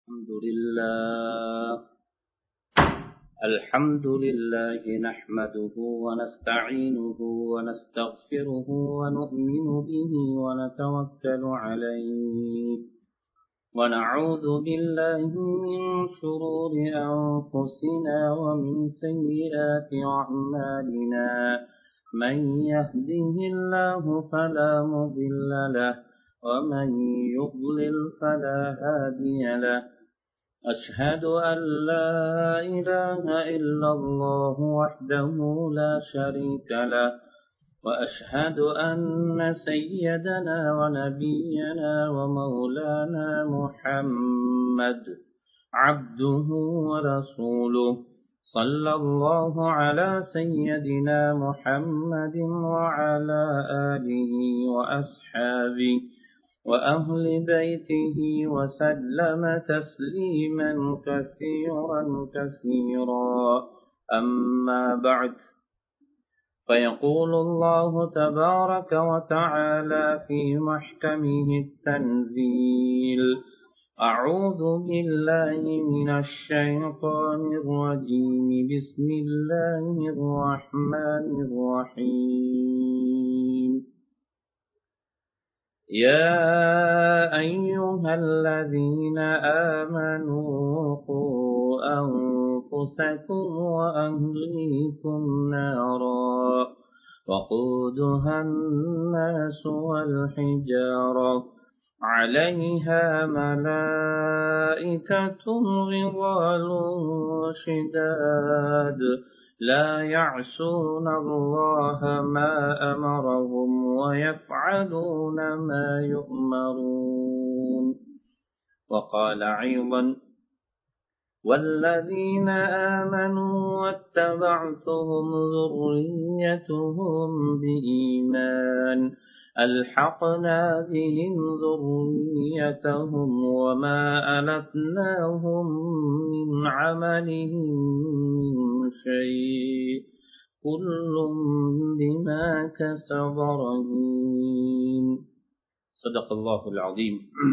الحمد لله الحمد لله نحمده ونستعينه ونستغفره ونؤمن به ونتوكل عليه ونعوذ بالله من شرور أنفسنا ومن سيئات أعمالنا من يهده الله فلا مضل له ومن يضلل فلا هادي له أشهد أن لا إله إلا الله وحده لا شريك له وأشهد أن سيدنا ونبينا ومولانا محمد عبده ورسوله صلى الله على سيدنا محمد وعلى آله وأصحابه وأهل بيته وسلم تسليما كثيرا كثيرا أما بعد فيقول الله تبارك وتعالى في محكمه التنزيل أعوذ بالله من الشيطان الرجيم بسم الله الرحمن الرحيم يا أيها الذين آمنوا قوا أنفسكم وأهليكم نارا وقودها الناس والحجارة عليها ملائكة غضال شداد لا يعصون الله ما أمرهم ويفعلون ما يؤمرون وقال أيضا والذين آمنوا واتبعتهم ذريتهم بإيمان ألحقنا بهم ذريتهم وما ألتناهم من عملهم من شيء كل بما كسب رهين صدق الله العظيم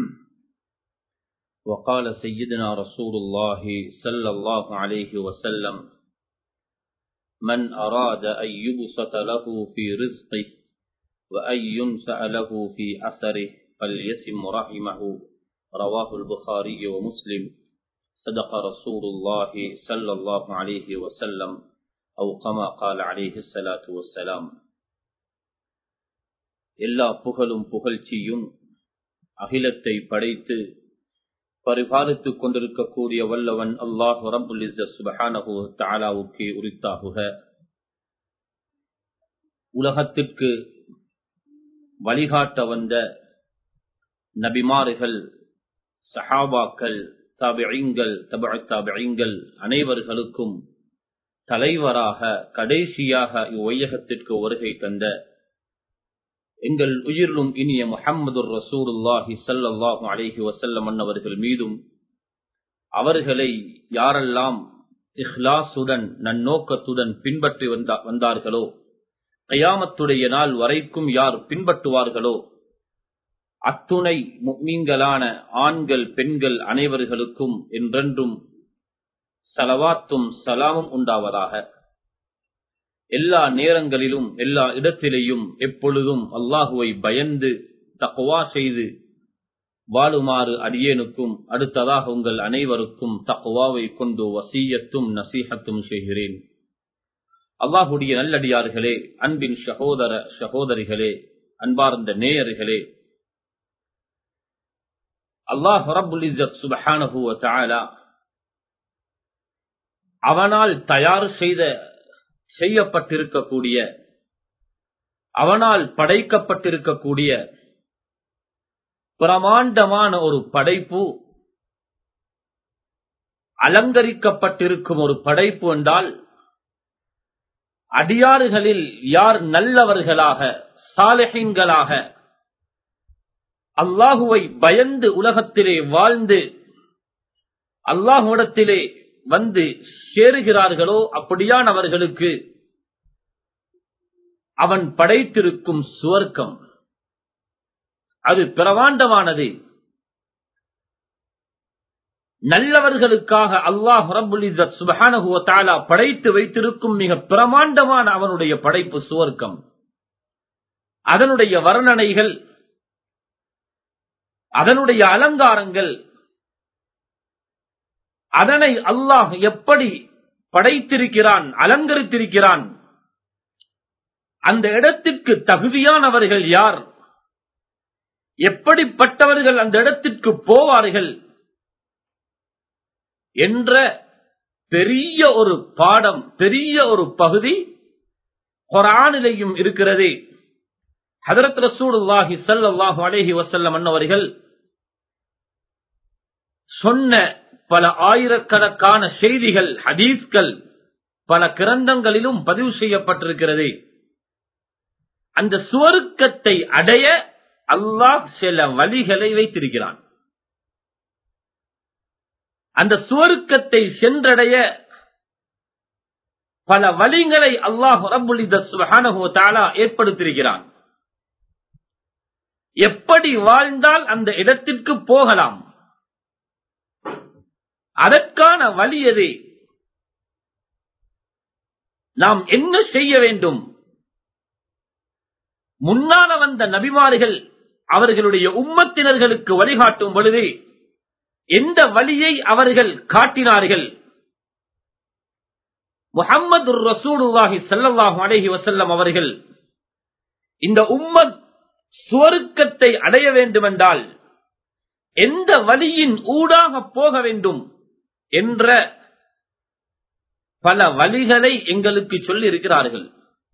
وقال سيدنا رسول الله صلى الله عليه وسلم من أراد أن يبسط له في رزقه وأن ينسأ له في أثره فليسم رحمه رواه البخاري ومسلم صدق رسول الله صلى الله عليه وسلم أو كما قال عليه الصلاة والسلام எல்லா புகழும் புகழ்ச்சியும் அகிலத்தை படைத்து பரிபாலித்துக் கொண்டிருக்கக்கூடிய வல்லவன் அல்லாஹ் ரபுல் சுபஹானஹு தாலாவுக்கு உரித்தாகுக உலகத்திற்கு வழிகாட்ட வந்த நபிமாறுகள் சஹாபாக்கள் தாபியங்கள் தப தாபியங்கள் அனைவர்களுக்கும் தலைவராக கடைசியாக இவ்வையகத்திற்கு வருகை தந்த எங்கள் உயிரிலும் இனிய முஹம்மது ரசூலுல்லாஹி சல்லாஹூ அலேஹி வசல்லம் அன்னவர்கள் மீதும் அவர்களை யாரெல்லாம் இஹ்லாசுடன் நன்னோக்கத்துடன் பின்பற்றி வந்தார்களோ கயாமத்துடைய நாள் வரைக்கும் யார் பின்பற்றுவார்களோ அத்துணை மீன்களான ஆண்கள் பெண்கள் அனைவர்களுக்கும் என்றென்றும் சலவாத்தும் சலாமும் உண்டாவதாக எல்லா நேரங்களிலும் எல்லா இடத்திலேயும் எப்பொழுதும் அல்லாஹுவை பயந்து தக்குவா செய்து வாழுமாறு அடியேனுக்கும் அடுத்ததாக உங்கள் அனைவருக்கும் தக்குவாவை கொண்டு வசீயத்தும் நசீகத்தும் செய்கிறேன் அல்லாஹுடைய நல்லடியார்களே அன்பின் சகோதர சகோதரிகளே அன்பார்ந்த நேயர்களே அல்லாஹ் ரபுல் சுபஹானஹுவ தாலா அவனால் தயார் செய்த செய்யப்பட்டிருக்கக்கூடிய அவனால் படைக்கப்பட்டிருக்கக்கூடிய பிரமாண்டமான ஒரு படைப்பு அலங்கரிக்கப்பட்டிருக்கும் ஒரு படைப்பு என்றால் அடியாறுகளில் யார் நல்லவர்களாக சாலஹீன்களாக அல்லாஹுவை பயந்து உலகத்திலே வாழ்ந்து அல்லாஹுடத்திலே வந்து சேருகிறார்களோ அப்படியானவர்களுக்கு அவன் படைத்திருக்கும் சுவர்க்கம் அது பிரமாண்டமானது நல்லவர்களுக்காக அல்லாஹ் ரபுல் இஸ்ஸத் சுப்ஹானஹு வ தஆலா படைத்து வைத்திருக்கும் மிக பிரமாண்டமான அவனுடைய படைப்பு சுவர்க்கம் அதனுடைய வர்ணனைகள் அதனுடைய அலங்காரங்கள் அதனை அல்லாஹ் எப்படி படைத்திருக்கிறான் அலங்கரித்திருக்கிறான் அந்த இடத்திற்கு தகுதியானவர்கள் யார் எப்படிப்பட்டவர்கள் அந்த இடத்திற்கு போவார்கள் என்ற பெரிய ஒரு பாடம் பெரிய ஒரு பகுதி குரானிலையும் இருக்கிறது ஹதரத் ரசூலுல்லாஹி ஸல்லல்லாஹு அலைஹி வஸல்லம் அன்னவர்கள் சொன்ன பல ஆயிரக்கணக்கான செய்திகள் ஹதீஸ்கள் பல கிரந்தங்களிலும் பதிவு செய்யப்பட்டிருக்கிறது அந்த சுவருக்கத்தை அடைய அல்லாஹ் சில வழிகளை வைத்திருக்கிறான் அந்த சுவருக்கத்தை சென்றடைய பல வழிகளை அல்லாஹ் ரபுல் சுபஹானஹு தஆலா ஏற்படுத்தியிருக்கிறான் எப்படி வாழ்ந்தால் அந்த இடத்திற்கு போகலாம் அதற்கான வழி எது நாம் என்ன செய்ய வேண்டும் முன்னால வந்த நபிமார்கள் அவர்களுடைய உம்மத்தினர்களுக்கு வழிகாட்டும் பொழுது எந்த வழியை அவர்கள் காட்டினார்கள் முகம்மது ரசூலுல்லாஹி ஸல்லல்லாஹு அலைஹி வஸல்லம் அவர்கள் இந்த உம்மத் சுவருக்கத்தை அடைய வேண்டுமென்றால் எந்த வழியின் ஊடாக போக வேண்டும் என்ற பல வழிகளை எங்களுக்கு சொல்லி இருக்கிறார்கள்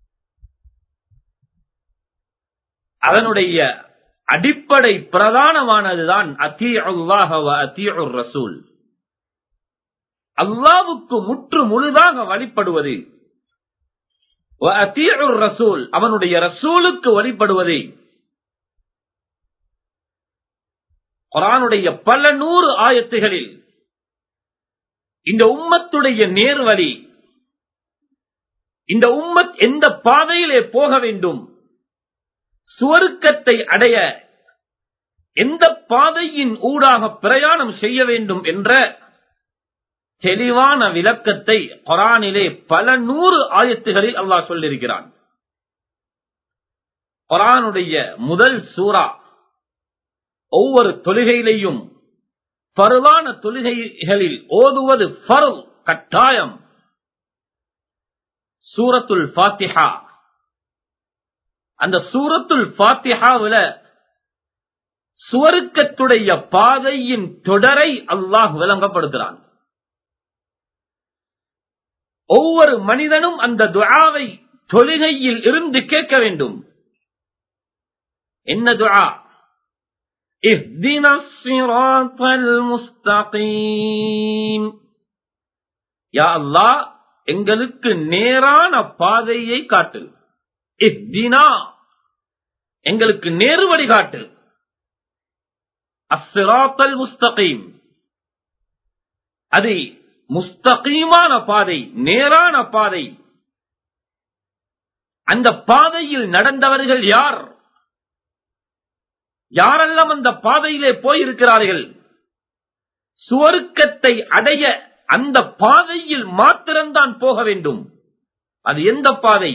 அதனுடைய அடிப்படை பிரதானமானதுதான் அத்தீஉல்லாஹ வ அத்தீஉர் ரசூல் அல்லாவுக்கு முற்று முழுதாக வழிபடுவது வ அத்தீஉர் ரசூல் அவனுடைய ரசூலுக்கு வழிபடுவது குரானுடைய பல நூறு ஆயத்துகளில் இந்த உம்மத்துடைய நேர்வழி இந்த உம்மத் எந்த பாதையிலே போக வேண்டும் சுவருக்கத்தை அடைய எந்த பாதையின் ஊடாக பிரயாணம் செய்ய வேண்டும் என்ற தெளிவான விளக்கத்தை குரானிலே பல நூறு ஆயத்துகளில் அல்லாஹ் சொல்லியிருக்கிறான் குரானுடைய முதல் சூரா ஒவ்வொரு தொழுகையிலையும் பருவான தொழுகைகளில் ஓதுவது ஃபர்ல் கட்டாயம் சூரத்துல் ஃபாத்திஹா அந்த சூரத்துல் ஃபாத்திஹாவுல சுவருக்கத்துடைய பாதையின் தொடரை அல்லாஹ் விளங்கப்படுத்துகிறான் ஒவ்வொரு மனிதனும் அந்த துஆவை தொழுகையில் இருந்து கேட்க வேண்டும் என்ன துஆ اهدنا الصراط المستقيم யா அல்லாஹ் எங்களுக்கு நேரான பாதையை காட்டு இஹ்தினா எங்களுக்கு நேரு வழி காட்டு அஸ்ஸிராத்தல் முஸ்தகீம் அது முஸ்தகீமான பாதை நேரான பாதை அந்த பாதையில் நடந்தவர்கள் யார் யாரெல்லாம் அந்த பாதையிலே போயிருக்கிறார்கள் சுவருக்கத்தை அடைய அந்த பாதையில் மாத்திரம்தான் போக வேண்டும் அது எந்த பாதை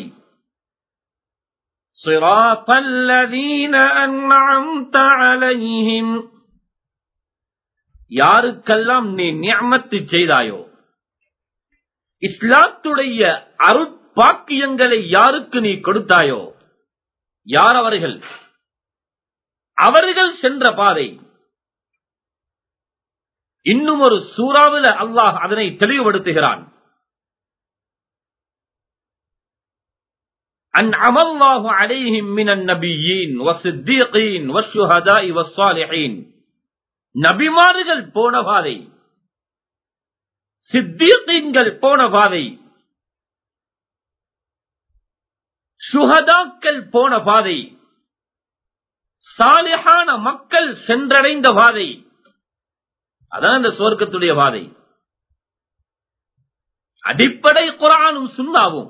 صراط الذين أنعمت عليهم யாருக்கெல்லாம் நீ நியமத்து செய்தாயோ இஸ்லாத்துடைய அருட்பாக்கியங்களை யாருக்கு நீ கொடுத்தாயோ யார் அவர்கள் அவர்கள் சென்ற பாதை இன்னும் ஒரு சூறாவில் அல்லாஹ் அதனை தெளிவுபடுத்துகிறான் أنعم الله عليهم من النبيين والصديقين والشهداء والصالحين நபிமார்கள் போன பாதை சித்தீக்கீன்கள் போன பாதை சுகதாக்கள் போன பாதை சாலிஹான மக்கள் சென்றடைந்த பாதை அதான் இந்த சுவர்க்கத்துடைய பாதை அடிப்படை குரானும் சுண்ணாவும்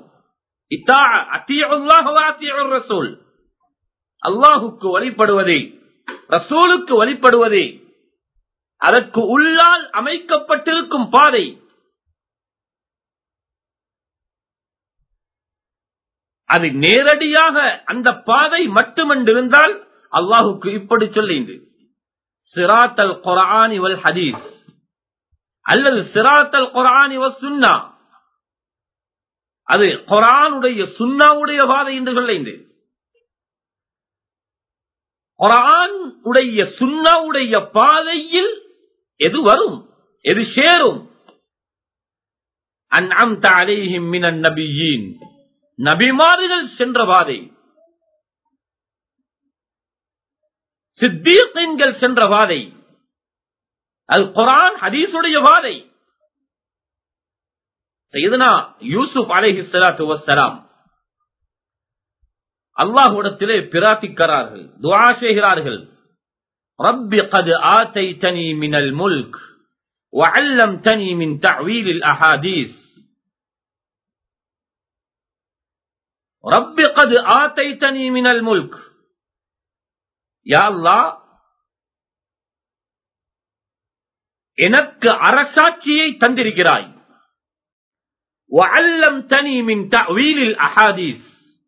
ரசூல் அல்லாஹுக்கு வழிபடுவதே ரசூலுக்கு வழிபடுவதே அதற்கு உள்ளால் அமைக்கப்பட்டிருக்கும் பாதை அது நேரடியாக அந்த பாதை மட்டுமென்றிருந்தால் அல்லாஹுக்கு இப்படி சொல்லிந்து சிராத்தல் குரானி வல் ஹதீஸ் அல்லது சிராத்தல் குரானி வல் சுன்னா அது குரானுடைய சுன்னாவுடைய பாதை என்று சொல்லிந்து குரான் உடைய சுன்னாவுடைய பாதையில் எது வரும் எது சேரும் அன்அம்த அலைஹிம் மினன் நபியீன் நபிமார்கள் சென்ற பாதை சித்தீர்கள் சென்ற பாதை அது குரான் ஹதீசுடைய பாதை செய்தனா யூசுப் அலைஹி ஸலாத்து வஸ்ஸலாம் அல்லாஹ்விடத்திலே பிரார்த்திக்கிறார்கள் துஆ செய்கிறார்கள் ரப்பி قد آتيتني من الملك وعلمتني من تعويل الأحاديث رب قد آتيتني من الملك يا الله எனக்கு அரசாட்சியை தந்திருக்கிறாய் وعلمتني من تأويل الأحاديث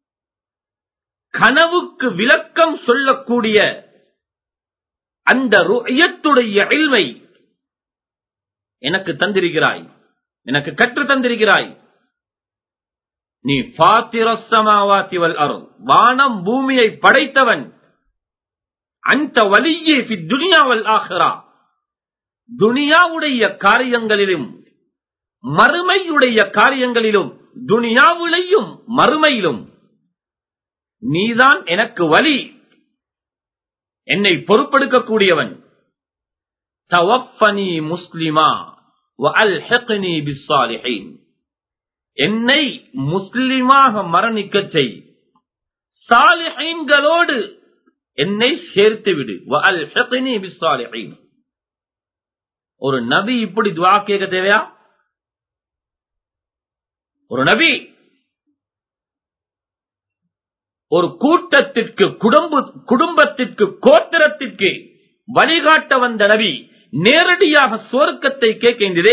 கனவுக்கு விளக்கம் சொல்லக்கூடிய அந்த ருயத்துடைய இல்மை எனக்கு தந்திருக்கிறாய் எனக்கு கற்று தந்திருக்கிறாய் நீ பாத்திரசமாவாத்தி வல் அருள் வானம் பூமியை படைத்தவன் அந்த வலியே துனியாவல் ஆகிறா துனியாவுடைய காரியங்களிலும் மறுமையுடைய காரியங்களிலும் துனியாவிலையும் மறுமையிலும் நீதான் எனக்கு வழி என்னை பொறுப்பெடுக்கக்கூடியவன் தவப்பனி முஸ்லிமா வஅல்ஹிக்னி பிஸ்ஸாலிஹீன் என்னை முஸ்லிமாக மரணிக்க செய் சாலிஹீன்களோடு என்னை சேர்த்து விடு வஅல்ஹிக்னி பிஸ்ஸாலிஹீன் ஒரு நபி இப்படி துஆ கேட்க தேவையா ஒரு நபி ஒரு கூட்டத்திற்கு குடும்ப குடும்பத்திற்கு கோத்திரத்திற்கு வழிகாட்ட வந்த நபி நேரடியாக சுவர்க்கத்தை கேட்கின்றதே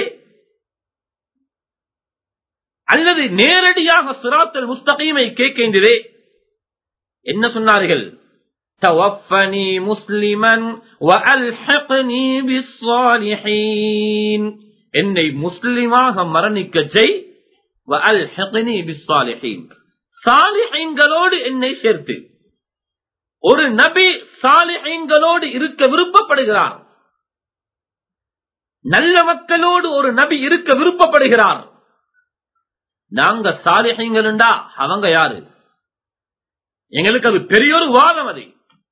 அல்லது நேரடியாக சிராத்தல் முஸ்தகீமை கேட்கின்றதே என்ன சொன்னார்கள் توفني مسلما وألحقني بالصالحين என்னை முஸ்லிமாக மரணிக்க செய் وألحقني بالصالحين சாலிஹீன்களோடு என்னை சேர்த்து ஒரு நபி சாலிஹீன்களோடு இருக்க விருப்பப்படுகிறார் நல்ல மக்களோடு ஒரு நபி இருக்க விருப்பப்படுகிறார் நாங்க சாலிஹீன்களுண்டா அவங்க யாரு எங்களுக்கு அது பெரிய ஒரு வாதம் அது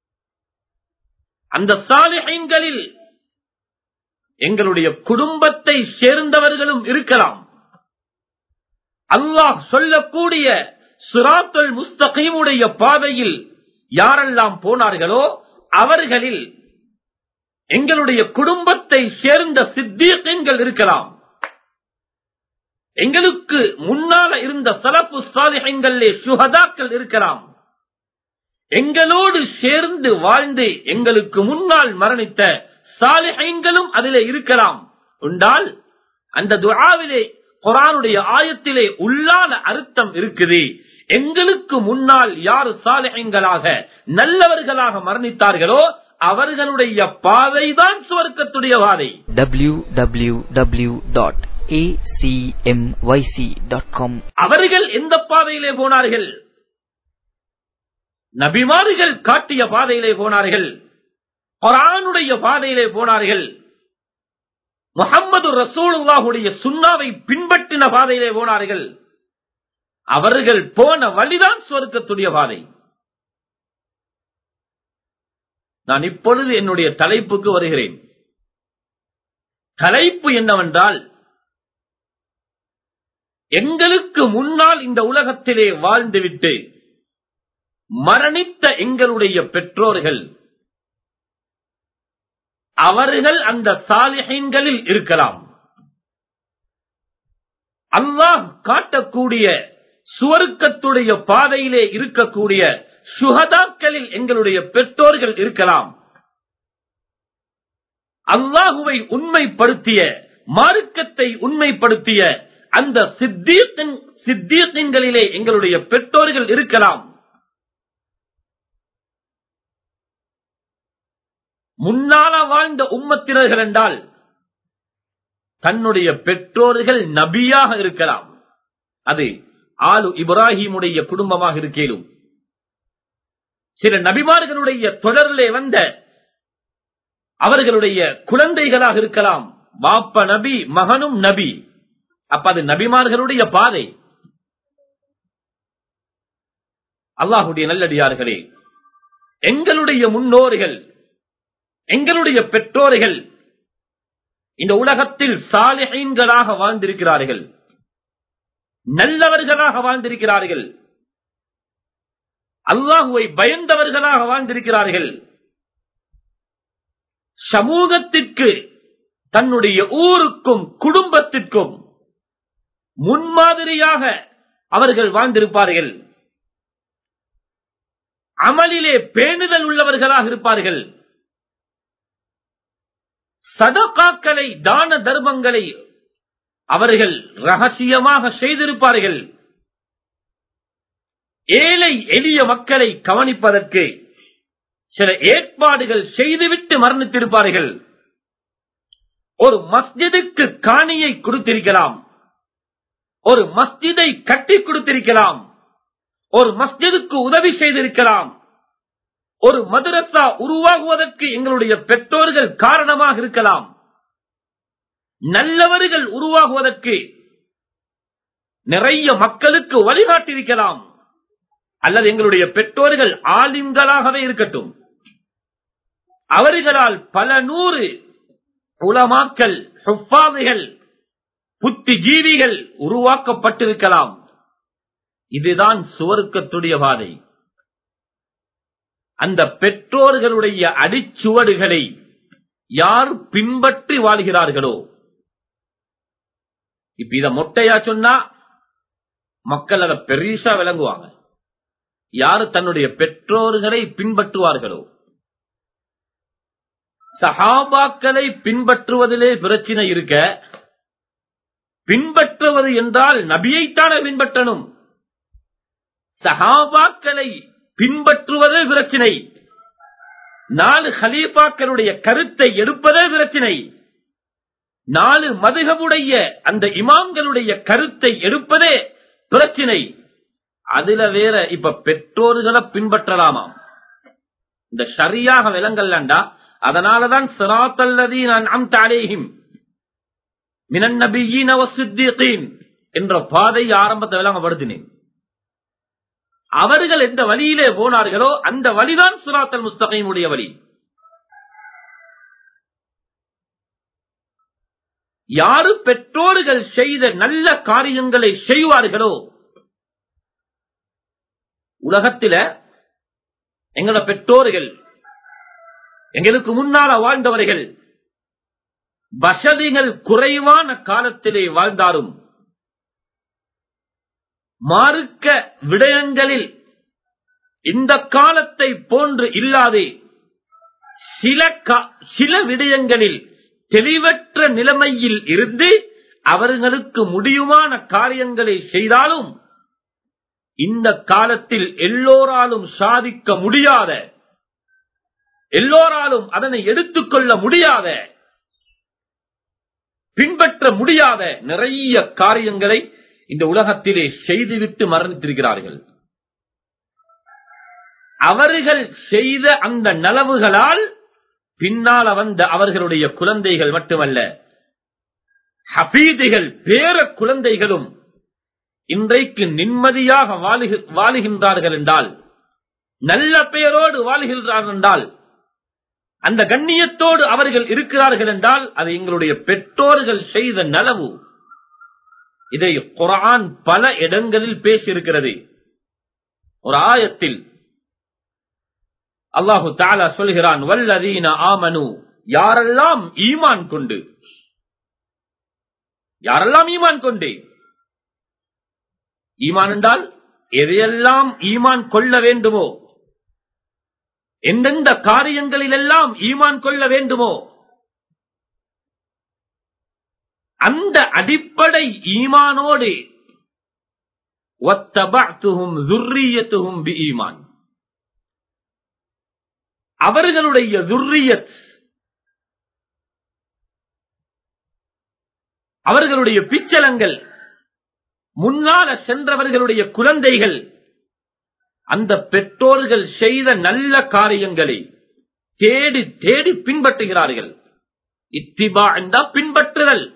அந்த சாலிஹீன்களில் எங்களுடைய குடும்பத்தை சேர்ந்தவர்களும் இருக்கலாம் அல்லாஹ் சொல்லக்கூடிய சுராத்துல் முஸ்தகீமுடைய பாதையில் யாரெல்லாம் போனார்களோ அவர்களில் எங்களுடைய குடும்பத்தை சேர்ந்த சித்தீகங்கள் இருக்கலாம் எங்களுக்கு முன்னால இருந்த சலப்பு சாலிஹங்களே சுகதாக்கள் இருக்கலாம் எங்களோடு சேர்ந்து வாழ்ந்து எங்களுக்கு முன்னால் மரணித்த சாலிஹங்களும் அதிலே இருக்கலாம் உண்டால் அந்த துஆவிலே குரானுடைய ஆயத்திலே உள்ளான அர்த்தம் இருக்குது எங்களுக்கு முன்னால் யார் சாலிஹங்களாக நல்லவர்களாக மரணித்தார்களோ அவர்களுடைய பாதைதான் சுவர்க்கத்துடைய பாதை www.acmyc.com அவர்கள் எந்த பாதையிலே போனார்கள் நபிமார்கள் காட்டிய பாதையிலே போனார்கள் குரானுடைய பாதையிலே போனார்கள் முகம்மது ரசூலுல்லாஹுடைய சுண்ணாவை பின்பற்றின பாதையிலே போனார்கள் அவர்கள் போன வழிதான் சுவர்க்கத்துடைய பாதை நான் இப்பொழுது என்னுடைய தலைப்புக்கு வருகிறேன் தலைப்பு என்னவென்றால் எங்களுக்கு முன்னால் இந்த உலகத்திலே வாழ்ந்துவிட்டு மரணித்த எங்களுடைய பெற்றோர்கள் அவர்கள் அந்த சாலிஹீன்களில் இருக்கலாம் அல்லாஹ் காட்டக்கூடிய சுவர்க்கத்துடைய பாதையிலே இருக்கக்கூடிய சுகதாக்களில் எங்களுடைய பெற்றோர்கள் இருக்கலாம் அல்லாஹுவை உண்மைப்படுத்திய மார்க்கத்தை உண்மைப்படுத்திய அந்த சித்தீத்தின் சித்தீத்தின்களிலே எங்களுடைய பெற்றோர்கள் இருக்கலாம் முன்னால வாழ்ந்த உம்மத்தினர்கள் என்றால் தன்னுடைய பெற்றோர்கள் நபியாக இருக்கலாம் அது ஆலு இப்ராஹிமுடைய குடும்பமாக இருக்கேலும் சில நபிமார்களுடைய தொடரிலே வந்த அவர்களுடைய குழந்தைகளாக இருக்கலாம் பாப்ப நபி மகனும் நபி அப்ப அது நபிமார்களுடைய பாதை அல்லாஹுடைய நல்லடியார்களே எங்களுடைய முன்னோர்கள் எங்களுடைய பெற்றோர்கள் இந்த உலகத்தில் சாலிஹீன்களாக வாழ்ந்திருக்கிறார்கள் நல்லவர்களாக வாழ்ந்திருக்கிறார்கள் அல்லாஹுவை பயந்தவர்களாக வாழ்ந்திருக்கிறார்கள் சமூகத்திற்கு தன்னுடைய ஊருக்கும் குடும்பத்திற்கும் முன்மாதிரியாக அவர்கள் வாழ்ந்திருப்பார்கள் அமலிலே பேணுதல் உள்ளவர்களாக இருப்பார்கள் சதகாக்களை தான தர்மங்களை அவர்கள் ரகசியமாக செய்திருப்பார்கள் ஏழை எளிய மக்களை கவனிப்பதற்கு சில ஏற்பாடுகள் செய்துவிட்டு மரணித்திருப்பார்கள் ஒரு மஸ்ஜிதுக்கு காணியை கொடுத்திருக்கலாம் ஒரு மஸ்ஜிதை கட்டி கொடுத்திருக்கலாம் ஒரு மஸ்ஜிதுக்கு உதவி செய்திருக்கலாம் ஒரு மதுரசா உருவாகுவதற்கு எங்களுடைய பெற்றோர்கள் காரணமாக இருக்கலாம் நல்லவர்கள் உருவாகுவதற்கு நிறைய மக்களுக்கு வழிகாட்டியிருக்கலாம் அல்லது எங்களுடைய பெற்றோர்கள் ஆலிம்களாகவே இருக்கட்டும் அவர்களால் பல நூறு உலமாக்கல் ஹுஃபாதுகள் புத்திஜீவிகள் உருவாக்கப்பட்டிருக்கலாம் இதுதான் சுவர்க்கத்துடைய பாதை அந்த பெற்றோர்களுடைய அடிச்சுவடுகளை யார் பின்பற்றி வாழ்கிறார்களோ இப்ப இத மொட்டையா சொன்னா மக்கள் அதை பெரிசா விளங்குவாங்க யாரு தன்னுடைய பெற்றோர்களை பின்பற்றுவார்களோ சஹாபாக்களை பின்பற்றுவதிலே பிரச்சனை இருக்க பின்பற்றுவது என்றால் நபியைத்தானே பின்பற்றணும் சஹாபாக்களை பின்பற்றுவதே பிரச்சனை நாலு ஹலீஃபாக்களுடைய கருத்தை எடுப்பதே பிரச்சனை நாலு மதுகமுடைய அந்த இமாம்களுடைய கருத்தை எடுப்பதே பிரச்சனை அதுல வேற இப்ப பெற்றோர்களை பின்பற்றலாமாம் இந்த சரியாக விலங்கல்லண்டா அதனாலதான் சிராத்தல்லதி நான் அம்தாலேஹிம் மினன் நபியீன வசித்தீகீன் என்ற பாதை ஆரம்பத்தை விளங்கப்படுத்தினேன் அவர்கள் எந்த வழியிலே போனார்களோ அந்த வழிதான் சுராத்தல் முஸ்தகையினுடைய வழி யாரு பெற்றோர்கள் செய்த நல்ல காரியங்களை செய்வார்களோ உலகத்தில எங்கள பெற்றோர்கள் எங்களுக்கு முன்னால வாழ்ந்தவர்கள் வசதிகள் குறைவான காலத்திலே வாழ்ந்தாலும் மார்க்க விடயங்களில் இந்த காலத்தை போன்று இல்லாதே சில சில விடயங்களில் தெளிவற்ற நிலைமையில் இருந்து அவர்களுக்கு முடியுமான காரியங்களை செய்தாலும் இந்த காலத்தில் எல்லோராலும் சாதிக்க முடியாத எல்லோராலும் அதனை எடுத்துக்கொள்ள முடியாத பின்பற்ற முடியாத நிறைய காரியங்களை இந்த உலகத்திலே செய்துவிட்டு மரணித்திருக்கிறார்கள் அவர்கள் செய்த அந்த நலவுகளால் பின்னால வந்த அவர்களுடைய குழந்தைகள் மட்டுமல்ல ஹபீதிகள் பேர குழந்தைகளும் இன்றைக்கு நிம்மதியாக வாழுகின்றார்கள் என்றால் நல்ல பெயரோடு வாழுகின்றார்கள் என்றால் அந்த கண்ணியத்தோடு அவர்கள் இருக்கிறார்கள் என்றால் அது எங்களுடைய பெற்றோர்கள் செய்த நலவு இதை குரான் பல இடங்களில் பேசியிருக்கிறது ஒரு ஆயத்தில் அல்லாஹு தாலா சொல்கிறான் வல்லதீன ஆமனு யாரெல்லாம் ஈமான் கொண்டு யாரெல்லாம் ஈமான் கொண்டு ஈமான் என்றால் எதையெல்லாம் ஈமான் கொள்ள வேண்டுமோ எந்தெந்த காரியங்களிலெல்லாம் ஈமான் கொள்ள வேண்டுமோ அந்த அடிப்படை ஈமானோடு ஒத்தபத்துகும் துர்ரியத்துகும் பி ஈமான் அவர்களுடைய துர்ரியத் அவர்களுடைய பிச்சலங்கள் முன்னால சென்றவர்களுடைய குழந்தைகள் அந்த பெற்றோர்கள் செய்த நல்ல காரியங்களை தேடி தேடி பின்பற்றுகிறார்கள் இத்திபா என்றா பின்பற்றுதல்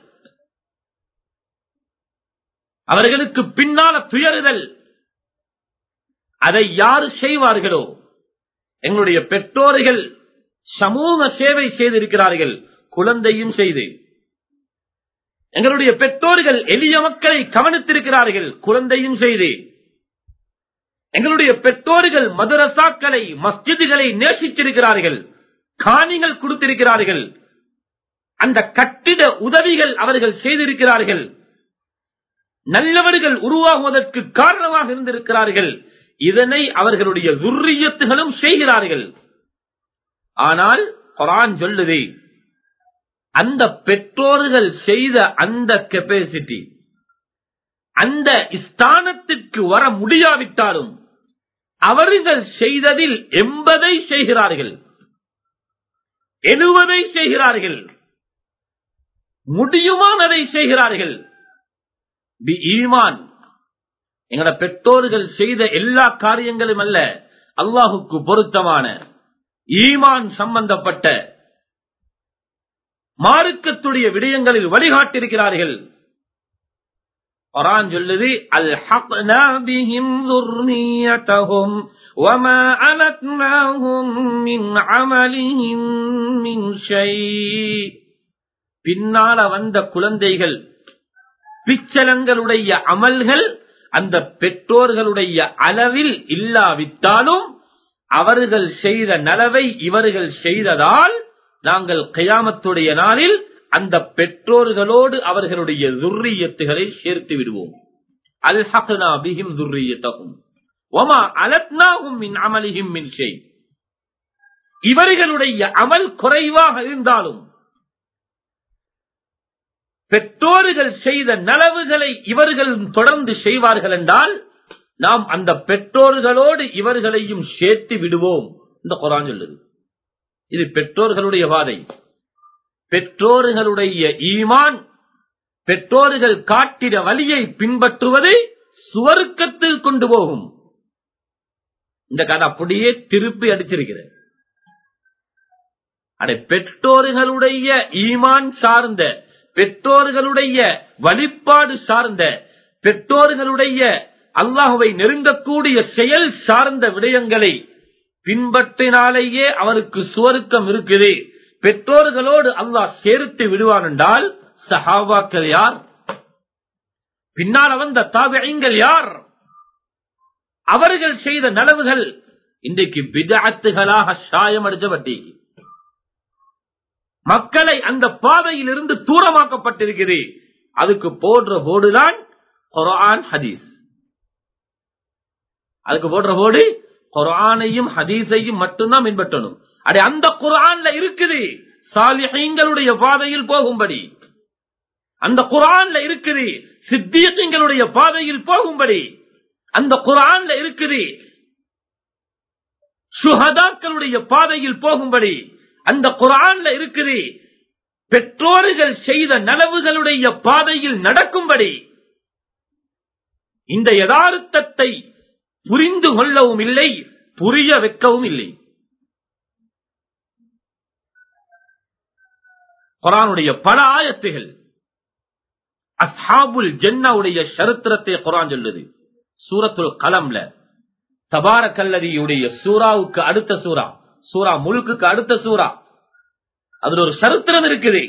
அவர்களுக்கு பின்னால துயறுதல் அதை யாரு செய்வார்களோ எங்களுடைய பெற்றோர்கள் சமூக சேவை செய்திருக்கிறார்கள் குழந்தையும் செய்து எங்களுடைய பெற்றோர்கள் எளிய மக்களை கவனித்திருக்கிறார்கள் குழந்தையும் செய்து எங்களுடைய பெற்றோர்கள் மதரசாக்களை மஸ்ஜிதுகளை நேசித்திருக்கிறார்கள் காணிகள் கொடுத்திருக்கிறார்கள் அந்த கட்டிட உதவிகள் அவர்கள் செய்திருக்கிறார்கள் நல்லவர்கள் உருவாகுவதற்கு காரணமாக இருந்திருக்கிறார்கள் இதனை அவர்களுடைய துர்ரியத்துகளும் செய்கிறார்கள் ஆனால் குரான் சொல்லுதே அந்த பெற்றோர்கள் செய்த அந்த கெப்பாசிட்டி அந்த ஸ்தானத்திற்கு வர முடியாவிட்டாலும் அவர்கள் செய்ததில் எண்பதை செய்கிறார்கள் எழுவதை செய்கிறார்கள் முடியுமானதை செய்கிறார்கள் பி ஈமான் எங்கட பெற்றோர்கள் செய்த எல்லா காரியங்களும் அல்ல அல்லாஹுக்கு பொருத்தமான ஈமான் சம்பந்தப்பட்ட மார்க்கத்துடைய விடயங்களில் வழிகாட்டிருக்கிறார்கள் குரான் சொல்லுது அல் ஹக்னா பிஹிம் ذُرِّيَّتَهُمْ وَمَا أَلَتْنَاهُمْ مِنْ عَمَلِهِمْ مِنْ شَيْءٍ பின்னால வந்த குழந்தைகள் பிச்சலங்களுடைய அமல்கள் அந்த பெற்றோர்களுடைய அளவில் இல்லாவிட்டாலும் அவர்கள் செய்த நலவை இவர்கள் செய்ததால் நாங்கள் கயாமத்துடைய நாளில் அந்த பெற்றோர்களோடு அவர்களுடைய துர்ரியத்துகளை சேர்த்து விடுவோம் அல்ஹக்னா பிஹிம் துர்ரியத்தகும் ஒமா அலத்னாகும் மின் அமலிஹிம் மின் ஷை இவர்களுடைய அமல் குறைவாக இருந்தாலும் பெற்றோர்கள் செய்த நலவுகளை இவர்கள் தொடர்ந்து செய்வார்கள் என்றால் நாம் அந்த பெற்றோர்களோடு இவர்களையும் சேர்த்து விடுவோம் இந்த குரான் சொல்லுது இது பெற்றோர்களுடைய வாதை பெற்றோர்களுடைய ஈமான் பெற்றோர்கள் காட்டிட வழியை பின்பற்றுவதை சுவருக்கத்தில் கொண்டு போகும் இந்த கதை அப்படியே திருப்பி அடிச்சிருக்கிறது அடை பெற்றோர்களுடைய ஈமான் சார்ந்த பெற்றோர்களுடைய வழிபாடு சார்ந்த பெற்றோர்களுடைய அல்லாஹுவை நெருங்கக்கூடிய செயல் சார்ந்த விடயங்களை பின்பற்றினாலேயே அவருக்கு சுவருக்கம் இருக்குது பெற்றோர்களோடு அல்லாஹ் சேர்த்து விடுவான் என்றால் சஹாபாக்கள் யார் பின்னால் வந்த தாபியங்கள் யார் அவர்கள் செய்த நலவுகள் இன்றைக்கு பிதாத்துகளாக சாயம் அடிச்சபட்டி மக்களை அந்த பாதையில் இருந்து தூரமாக்கப்பட்டிருக்கிறது அதுக்கு போடுற போர்டுதான் குரான் ஹதீஸ் அதுக்கு போடுற போர்டு குரானையும் ஹதீஸையும் மட்டும்தான் பின்பற்றணும் அடே அந்த குரான்ல இருக்குது சாலிஹங்களுடைய பாதையில் போகும்படி அந்த குரான்ல இருக்குது சித்தியங்களுடைய பாதையில் போகும்படி அந்த குரான்ல இருக்குது சுஹதாக்களுடைய பாதையில் போகும்படி அந்த குரான்ல இருக்குது பெற்றோர்கள் செய்த நலவுகளுடைய பாதையில் நடக்கும்படி இந்த யதார்த்தத்தை புரிந்து கொள்ளவும் இல்லை புரிய வைக்கவும் இல்லை குரானுடைய பல ஆயத்துகள் அஸ்ஹாபுல் ஜென்னாவுடைய சரித்திரத்தை குரான் சொல்லுது சூரத்துல் கலம்ல தபார கல்லதியுடைய சூறாவுக்கு அடுத்த சூறா சூறா முழுக்குக்கு அடுத்த சூறா அதுல ஒரு சரித்திரம் இருக்குது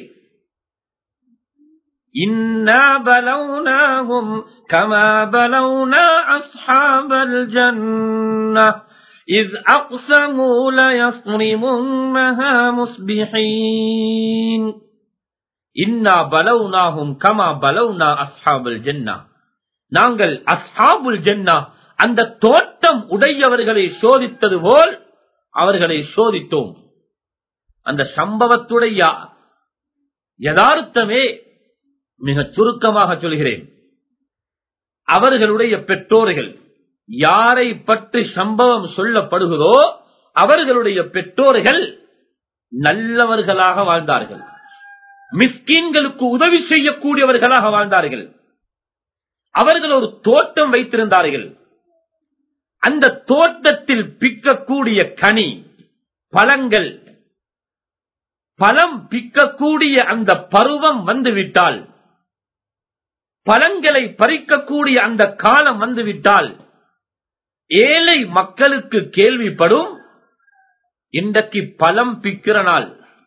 إنا بلوناهم كما بلونا أصحاب الجنة إذ أقسموا ليصرمنها مصبحين إنا بلوناهم كما بلونا أصحاب الجنة நாங்கள் அஸ்ஹாபுல் ஜன்னா அந்த தோட்டம் உடையவர்களை சோதித்தது போல் அவர்களை சோதித்தோம் அந்த சம்பவத்துடைய யதார்த்தமே மிக சுருக்கமாக சொல்கிறேன் அவர்களுடைய பெற்றோர்கள் யாரை பற்றி சம்பவம் சொல்லப்படுகிறதோ அவர்களுடைய பெற்றோர்கள் நல்லவர்களாக வாழ்ந்தார்கள் மிஸ்கீன்களுக்கு உதவி செய்யக்கூடியவர்களாக வாழ்ந்தார்கள் அவர்கள் ஒரு தோட்டம் வைத்திருந்தார்கள் அந்த தோட்டத்தில் பிக்கக்கூடிய கனி பழங்கள் பழம் பிக்கக்கூடிய அந்த பருவம் வந்துவிட்டால் பழங்களை பறிக்கக்கூடிய அந்த காலம் வந்துவிட்டால் ஏழை மக்களுக்கு கேள்விப்படும் இன்றைக்கு பழம் பிக்கிற நாள்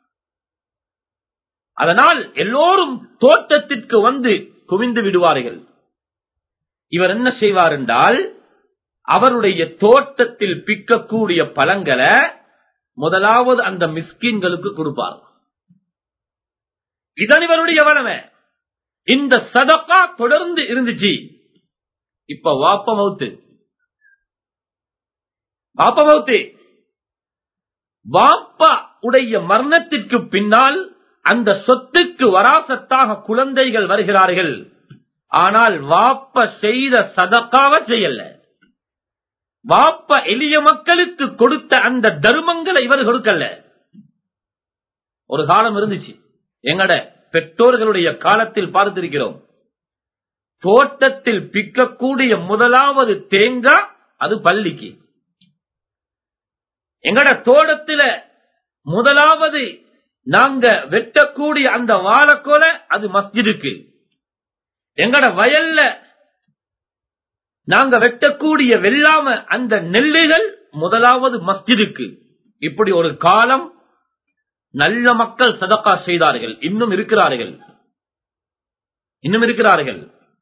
அதனால் எல்லோரும் தோட்டத்திற்கு வந்து குவிந்து விடுவார்கள் இவர் என்ன செய்வார் என்றால் அவருடைய தோட்டத்தில் பிக்கக்கூடிய பழங்களை முதலாவது அந்த மிஸ்கின்களுக்கு கொடுப்பார் இதன் இவருடைய வளமை இந்த சதக்கா தொடர்ந்து இருந்துச்சு இப்ப வாப்ப மவுத்து வாப்ப மவுத்து வாப்பா உடைய மரணத்திற்கு பின்னால் அந்த சொத்துக்கு வராசத்தாக குழந்தைகள் வருகிறார்கள் ஆனால் வாப்ப செய்த சதக்காவ செய்யல வாப்ப எளிய மக்களுக்கு கொடுத்த அந்த தர்மங்களை இவர் கொடுக்கல ஒரு காலம் இருந்துச்சு எங்கட பெற்றோர்களுடைய காலத்தில் பார்த்திருக்கிறோம் தோட்டத்தில் பிக்கக்கூடிய முதலாவது தேங்காய் அது பள்ளிக்கு எங்கட தோட்டத்தில முதலாவது நாங்க வெட்டக்கூடிய அந்த வாழைக்கோலை அது மஸ்ஜிதுக்கு எங்கட வயல்ல நாங்க வெட்டக்கூடிய வெள்ளாம அந்த நெல்லுகள் முதலாவது மஸ்ஜிதுக்கு இப்படி ஒரு காலம் நல்ல மக்கள் சதக்கா செய்தார்கள் இன்னும் இருக்கிறார்கள் இன்னும் இருக்கிறார்கள்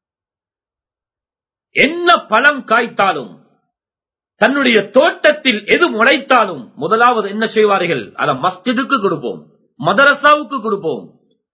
என்ன பழம் காய்த்தாலும் தன்னுடைய தோட்டத்தில் எது முளைத்தாலும் முதலாவது என்ன செய்வார்கள் அதை மஸ்ஜிதுக்கு கொடுப்போம் மதரசாவுக்கு கொடுப்போம்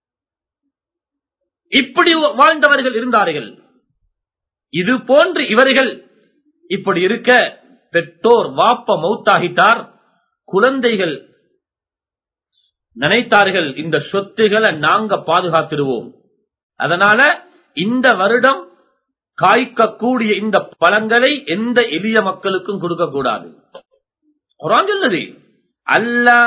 இப்படி வாழ்ந்தவர்கள் இருந்தார்கள் இது போன்று இவர்கள் இப்படி இருக்க பெற்றோர் வாப்ப மௌத்தாகிட்டார் குழந்தைகள் நினைத்தார்கள் இந்த சொத்துகளை நாங்க பாதுகாத்திடுவோம் அதனால இந்த வருடம் காய்க்கக்கூடிய இந்த பழங்களை எந்த எளிய மக்களுக்கும் கொடுக்க கூடாது குரான் சொல்லுது அல்லா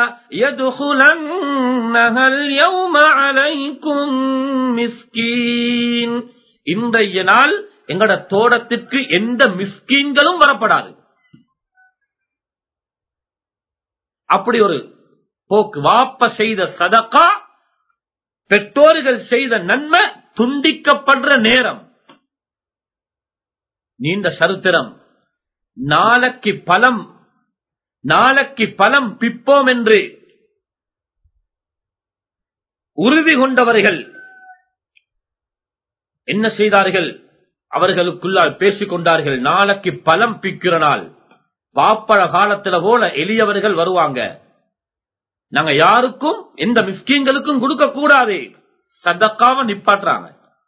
மிஸ்கீன் இன்றைய நாள் எங்கட தோட்டத்திற்கு எந்த மிஸ்கீன்களும் வரப்படாது அப்படி ஒரு போக்கு வாப்ப செய்த சதக்கா பெற்றோர்கள் செய்த நன்மை துண்டிக்கப்படுற நேரம் நீண்ட சரித்திரம் நாளைக்கு பலம் நாளைக்கு பலம் பிப்போம் என்று உறுதி கொண்டவர்கள் என்ன செய்தார்கள் அவர்களுக்குள்ளால் பேசிக் கொண்டார்கள் நாளைக்கு பலம் பிக்கிற நாள் பாப்பழ காலத்துல போல எளியவர்கள் வருவாங்க நாங்க யாருக்கும் எந்த மிஸ்கீன்களுக்கும் கொடுக்க கூடாது சதக்காம நிப்பாட்டுறாங்க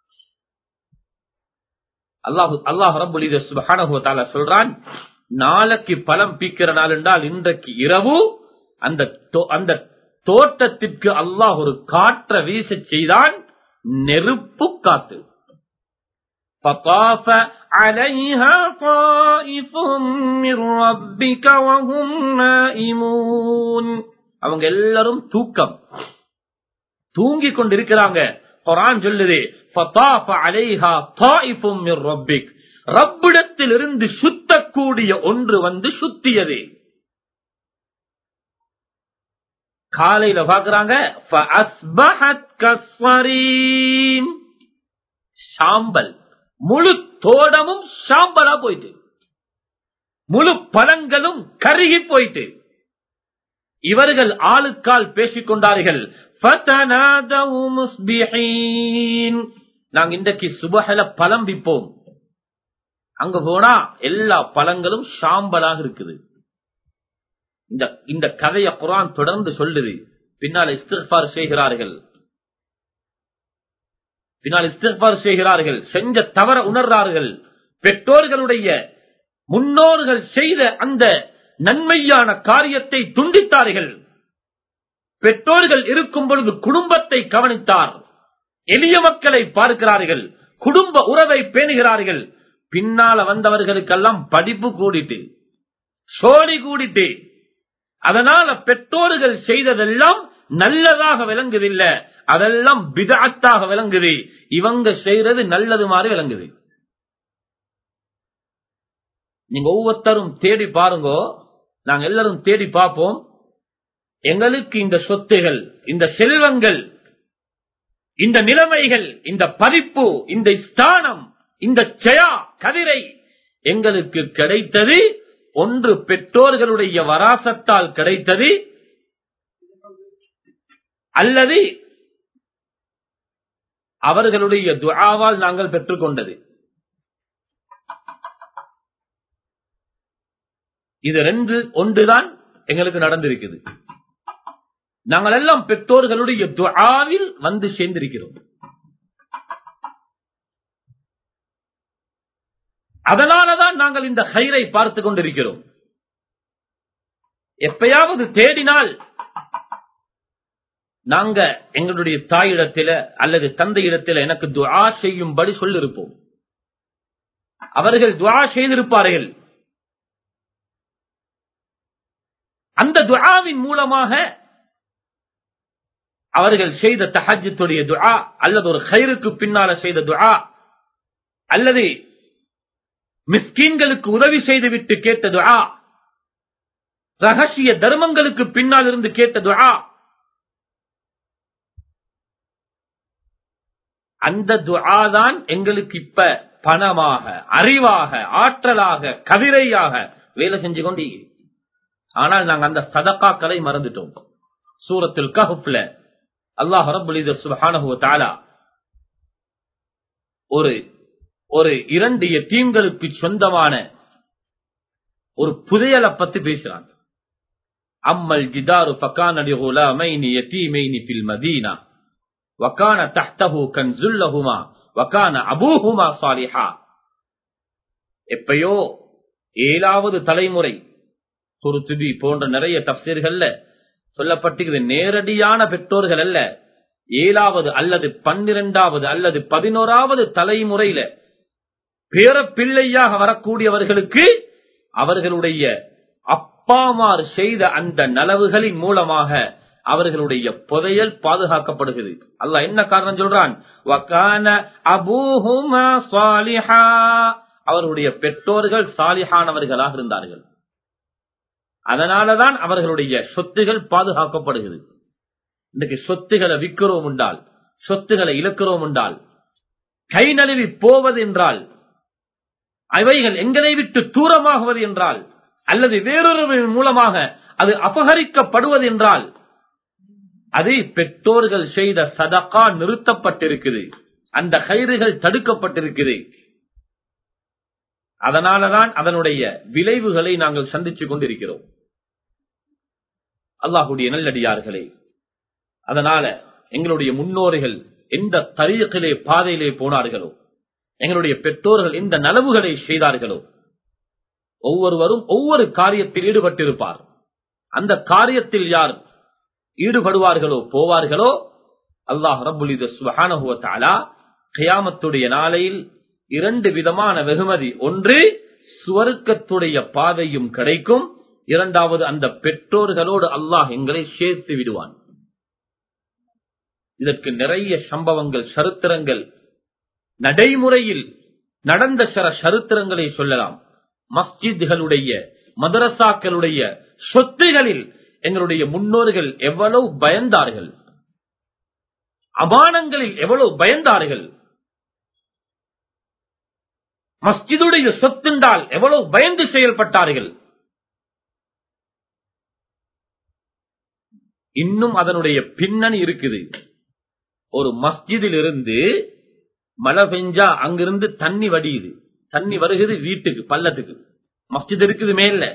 அல்லாஹு அல்லாஹ் ரபுல் சுபஹானஹு தஆலா சொல்றான் நாளைக்கு பழம் பீக்கிற நாள் என்றால் இன்றைக்கு இரவு அந்த அந்த தோட்டத்திற்கு அல்லாஹ் ஒரு காற்ற வீச செய்தான் நெருப்பு காத்து فطاف عليها طائف من ربك وهم نائمون அவங்க எல்லாரும் தூக்கம் தூங்கி கொண்டிருக்கிறாங்க குரான் சொல்லுது فطاف عليها طائف من ربك ரப்பிடத்தில் இருந்து சுத்தக்கூடிய ஒன்று வந்து சுத்தியது காலையில பாக்குறாங்க சாம்பல் முழு தோடமும் சாம்பலா போயிட்டு முழு பழங்களும் கருகி போயிட்டு இவர்கள் ஆளுக்கால் பேசிக் கொண்டார்கள் நாங்க இன்றைக்கு சுபகல பழம் விற்போம் அங்க போனா எல்லா பழங்களும் சாம்பலாக இருக்குது இந்த இந்த கதையை குரான் தொடர்ந்து சொல்லுது பின்னால் இஸ்திஃபார் செய்கிறார்கள் பின்னால் இஸ்திஃபார் செய்கிறார்கள் செஞ்ச தவற உணர்றார்கள் பெற்றோர்களுடைய முன்னோர்கள் செய்த அந்த நன்மையான காரியத்தை துண்டித்தார்கள் பெற்றோர்கள் இருக்கும் பொழுது குடும்பத்தை கவனித்தார் எளிய மக்களை பார்க்கிறார்கள் குடும்ப உறவை பேணுகிறார்கள் பின்னால வந்தவர்களுக்கெல்லாம் படிப்பு கூடிட்டு சோழி கூடிட்டு அதனால பெற்றோர்கள் செய்ததெல்லாம் நல்லதாக விளங்குதில்லை அதெல்லாம் பிதாத்தாக விளங்குது இவங்க செய்யறது நல்லது மாதிரி விளங்குது நீங்க ஒவ்வொருத்தரும் தேடி பாருங்க நாங்க எல்லாரும் தேடி பார்ப்போம் எங்களுக்கு இந்த சொத்துகள் இந்த செல்வங்கள் இந்த நிலைமைகள் இந்த பதிப்பு இந்த ஸ்தானம் இந்த ஜெயா கதிரை எங்களுக்கு கிடைத்தது ஒன்று பெற்றோர்களுடைய வராசத்தால் கிடைத்தது அல்லது அவர்களுடைய துஆவால் நாங்கள் பெற்றுக்கொண்டது இது ரெண்டு ஒன்றுதான் எங்களுக்கு நடந்திருக்குது நாங்கள் எல்லாம் பெற்றோர்களுடைய துஆவில் வந்து சேர்ந்திருக்கிறோம் அதனாலதான் நாங்கள் இந்த ஹைரை பார்த்து கொண்டிருக்கிறோம் எப்பயாவது தேடினால் நாங்க எங்களுடைய தாயிடத்தில அல்லது தந்தையிடத்தில எனக்கு துஆ செய்யும்படி சொல்லிருப்போம் அவர்கள் துஆ செய்திருப்பார்கள் அந்த துஆவின் மூலமாக அவர்கள் செய்த தஹஜத்துடைய துஆ அல்லது ஒரு ஹைருக்கு பின்னால செய்த துஆ அல்லது மிஸ்கீன்களுக்கு உதவி செய்துவிட்டு கேட்ட துஆ ரகசிய தர்மங்களுக்கு பின்னால் இருந்து கேட்ட துஆ அந்த துஆ தான் எங்களுக்கு இப்ப பணமாக அறிவாக ஆற்றலாக கவிரையாக வேலை செஞ்சு கொண்டு ஆனால் நாங்க அந்த சதக்காக்களை மறந்துட்டோம் சூரத்தில் கஹுப்ல அல்லாஹ் ரபுல் சுபஹானஹு வ தஆலா ஒரு ஒரு இரண்டு எத்தீம்களுக்கு சொந்தமான ஒரு புதையலை பத்தி பேசுறாங்க அம்மல் ஜிதாரு பக்கானடி குலாமைனி யதீமைனி ஃபில் மதீனா வகான தஹ்தஹு கன்சுல்லஹுமா வகான அபூஹுமா சாலிஹா எப்பயோ ஏழாவது தலைமுறை குருத்துபி போன்ற நிறைய தப்சீர்கள்ல சொல்லப்பட்டிருக்கிறது நேரடியான பெற்றோர்கள் அல்ல ஏழாவது அல்லது பன்னிரெண்டாவது அல்லது பதினோராவது தலைமுறையில பேர பிள்ளையாக வரக்கூடியவர்களுக்கு அவர்களுடைய அப்பாமார் செய்த அந்த நலவுகளின் மூலமாக அவர்களுடைய புதையல் பாதுகாக்கப்படுகிறது அல்லாஹ் என்ன காரணம் சொல்றான் வக்கான அபூஹுமா சாலிஹா அவர்களுடைய பெற்றோர்கள் சாலிஹானவர்களாக இருந்தார்கள் அதனாலதான் அவர்களுடைய சொத்துகள் பாதுகாக்கப்படுகிறது இன்றைக்கு சொத்துகளை விற்கிறோம் என்றால் சொத்துகளை இழக்கிறோம் என்றால் கை நழுவி போவது என்றால் அவைகள் எங்களை விட்டு தூரமாகுவது என்றால் அல்லது வேறொருவரின் மூலமாக அது அபகரிக்கப்படுவது என்றால் அது பெற்றோர்கள் செய்த சதக்கா நிறுத்தப்பட்டிருக்குது அந்த கயிறுகள் தடுக்கப்பட்டிருக்குது அதனாலதான் அதனுடைய விளைவுகளை நாங்கள் சந்தித்துக் கொண்டிருக்கிறோம் அல்லாஹுடைய நல்லடியார்களே அதனால எங்களுடைய முன்னோர்கள் எந்த தரீக்கிலே பாதையிலே போனார்களோ எங்களுடைய பெற்றோர்கள் எந்த நலவுகளை செய்தார்களோ ஒவ்வொருவரும் ஒவ்வொரு காரியத்தில் ஈடுபட்டிருப்பார் அந்த காரியத்தில் யார் ஈடுபடுவார்களோ போவார்களோ அல்லாஹ் ரபுல் சுபஹானஹுவத்தாலா கியாமத்துடைய நாளையில் இரண்டு விதமான வெகுமதி ஒன்று சுவர்க்கத்துடைய பாதையும் கிடைக்கும் இரண்டாவது அந்த பெற்றோர்களோடு அல்லாஹ் எங்களை சேர்த்து விடுவான் இதற்கு நிறைய சம்பவங்கள் சரித்திரங்கள் நடைமுறையில் நடந்த சில சரித்திரங்களை சொல்லலாம் மஸ்ஜித்களுடைய மதரசாக்களுடைய சொத்துகளில் எங்களுடைய முன்னோர்கள் எவ்வளவு பயந்தார்கள் அபானங்களில் எவ்வளவு பயந்தார்கள் மஸ்ஜிதுடைய சொத்துண்டால் எவ்வளவு பயந்து செயல்பட்டார்கள் இன்னும் அதனுடைய பின்னணி இருக்குது ஒரு மஸ்ஜிதில் இருந்து மழை பெஞ்சா அங்கிருந்து தண்ணி வடியுது தண்ணி வருகிறது வீட்டுக்கு பள்ளத்துக்கு மஸ்ஜித் இருக்குது மேல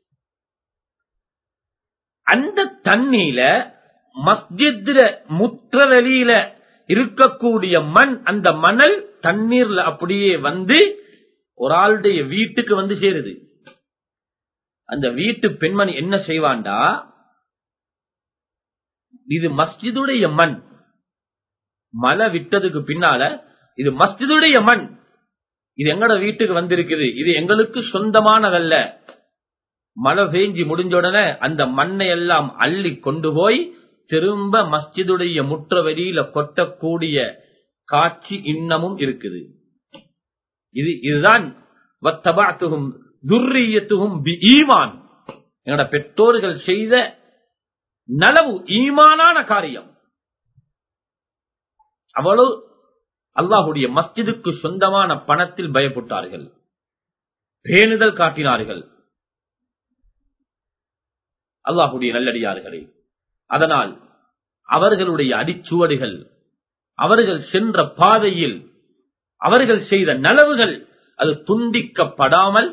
அந்த தண்ணியில மஸ்ஜித்ல முற்றவெளியில இருக்கக்கூடிய மண் அந்த மணல் தண்ணீர்ல அப்படியே வந்து ஒரு ஆளுடைய வீட்டுக்கு வந்து சேருது அந்த வீட்டு பெண்மணி என்ன செய்வாண்டா இது மஸ்ஜிதுடைய மண் மழை விட்டதுக்கு பின்னால இது மஸ்ஜிதுடைய மண் இது எங்கட வீட்டுக்கு வந்திருக்குது இது எங்களுக்கு சொந்தமானதல்ல மழை பெஞ்சி முடிஞ்ச உடனே அந்த மண்ணை எல்லாம் அள்ளி கொண்டு போய் திரும்ப மஸ்ஜிதுடைய முற்ற வெளியில கொட்டக்கூடிய காட்சி இன்னமும் இருக்குது இது இதுதான் வத்தபாத்துகும் துர்ரியத்துகும் பி ஈமான் என்னோட பெற்றோர்கள் செய்த நலவு ஈமானான காரியம் அவ்வளவு அல்லாஹுடைய மஸ்ஜிதுக்கு சொந்தமான பணத்தில் பயப்பட்டார்கள் பேணுதல் காட்டினார்கள் அல்லாஹுடைய நல்லடியார்களே அதனால் அவர்களுடைய அடிச்சுவடுகள் அவர்கள் சென்ற பாதையில் அவர்கள் செய்த நலவுகள் அது துண்டிக்கப்படாமல்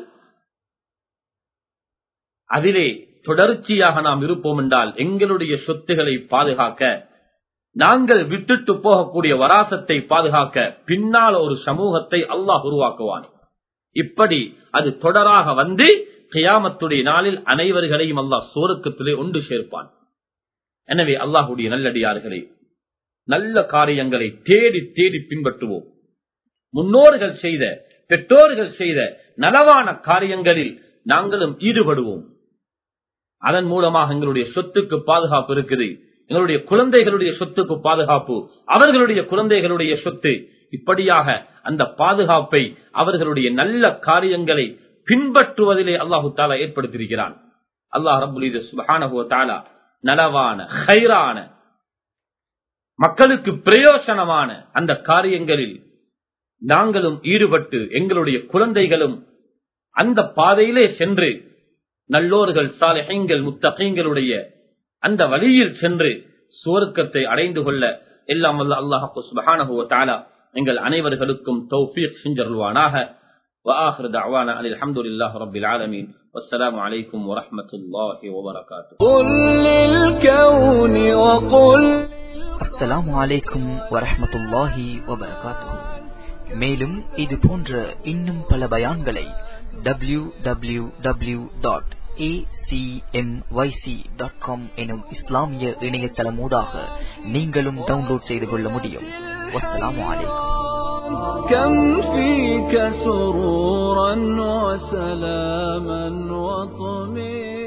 அதிலே தொடர்ச்சியாக நாம் இருப்போம் என்றால் எங்களுடைய சொத்துகளை பாதுகாக்க நாங்கள் விட்டுட்டு போகக்கூடிய வராசத்தை பாதுகாக்க பின்னால் ஒரு சமூகத்தை அல்லாஹ் உருவாக்குவான் இப்படி அது தொடராக வந்து கியாமத்துடைய நாளில் அனைவர்களையும் அல்லாஹ் சோருக்கத்திலே ஒன்று சேர்ப்பான் எனவே அல்லாஹுடைய நல்லடியார்களே நல்ல காரியங்களை தேடி தேடி பின்பற்றுவோம் முன்னோர்கள் செய்த பெற்றோர்கள் செய்த நலவான காரியங்களில் நாங்களும் ஈடுபடுவோம் அதன் மூலமாக எங்களுடைய சொத்துக்கு பாதுகாப்பு இருக்குது எங்களுடைய குழந்தைகளுடைய சொத்துக்கு பாதுகாப்பு அவர்களுடைய குழந்தைகளுடைய சொத்து இப்படியாக அந்த பாதுகாப்பை அவர்களுடைய நல்ல காரியங்களை பின்பற்றுவதிலே அல்லாஹு தாலா ஏற்படுத்தியிருக்கிறான் அல்லாஹ் ரபுல் சுபானஹு தாலா நலவான ஹைரான மக்களுக்கு பிரயோசனமான அந்த காரியங்களில் நாங்களும் ஈடுபட்டு எங்களுடைய குழந்தைகளும் அந்த பாதையிலே சென்று நல்லோர்கள் சாலைகள் முத்தகைங்களுடைய அந்த வழியில் சென்று சுவர்க்கத்தை அடைந்து கொள்ள எல்லாம் வல்ல அல்லாஹு சுபஹானஹு தாலா எங்கள் அனைவர்களுக்கும் தௌஃபீக் செஞ்சருள்வானாக وآخر دعوانا أن الحمد لله رب العالمين والسلام عليكم ورحمة الله وبركاته قل للكون وقل அஸ்ஸலாமு அலைக்கும் வரஹ்மத்துல்லாஹி வபரகாத்துஹு மேலும் இது போன்ற இன்னும் பல பயான்களை W W W dot dot com எனும் இஸ்லாமிய இணையதளமூடாக நீங்களும் டவுன்லோட் செய்து கொள்ள முடியும் வஸ்ஸலாமு அலைக்கும் كم فيك سرورا وسلاما وطمئنا